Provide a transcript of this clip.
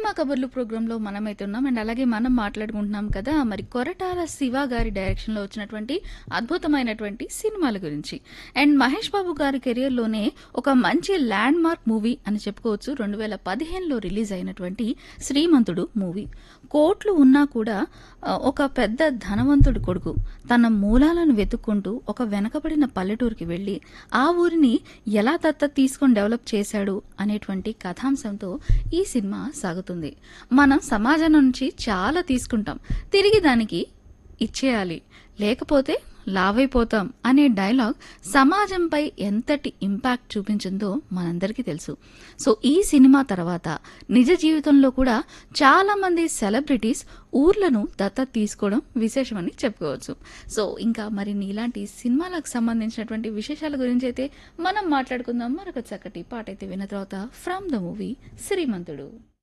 cinema కబుర్లు ప్రోగ్రాంలో మనమైతే ఉన్నాం అండ్ అలాగే మనం మాట్లాడుకుంటున్నాం కదా మరి కొరటాల శివ గారి డైరెక్షన్లో వచ్చినటువంటి అద్భుతమైనటువంటి సినిమాల గురించి అండ్ మహేష్ బాబు గారి కెరియర్లోనే ఒక మంచి ల్యాండ్ మార్క్ మూవీ అని చెప్పుకోవచ్చు రెండు వేల పదిహేనులో రిలీజ్ అయినటువంటి శ్రీమంతుడు మూవీ కోట్లు ఉన్నా కూడా ఆ, ఒక పెద్ద ధనవంతుడి కొడుకు తన మూలాలను వెతుక్కుంటూ ఒక వెనకబడిన పల్లెటూరుకి వెళ్ళి ఆ ఊరిని ఎలా దత్తత తీసుకొని డెవలప్ చేశాడు అనేటువంటి కథాంశంతో ఈ సినిమా సాగుతుంది మనం సమాజం నుంచి చాలా తీసుకుంటాం తిరిగి దానికి ఇచ్చేయాలి లేకపోతే లావైపోతాం అనే డైలాగ్ సమాజంపై ఎంతటి ఇంపాక్ట్ చూపించిందో మనందరికీ తెలుసు సో ఈ సినిమా తర్వాత నిజ జీవితంలో కూడా చాలా మంది సెలబ్రిటీస్ ఊర్లను దత్తత తీసుకోవడం విశేషమని చెప్పుకోవచ్చు సో ఇంకా మరిన్ని ఇలాంటి సినిమాలకు సంబంధించినటువంటి విశేషాల గురించి అయితే మనం మాట్లాడుకుందాం మరొక చక్కటి పాట అయితే విన్న తర్వాత ఫ్రమ్ ద మూవీ శ్రీమంతుడు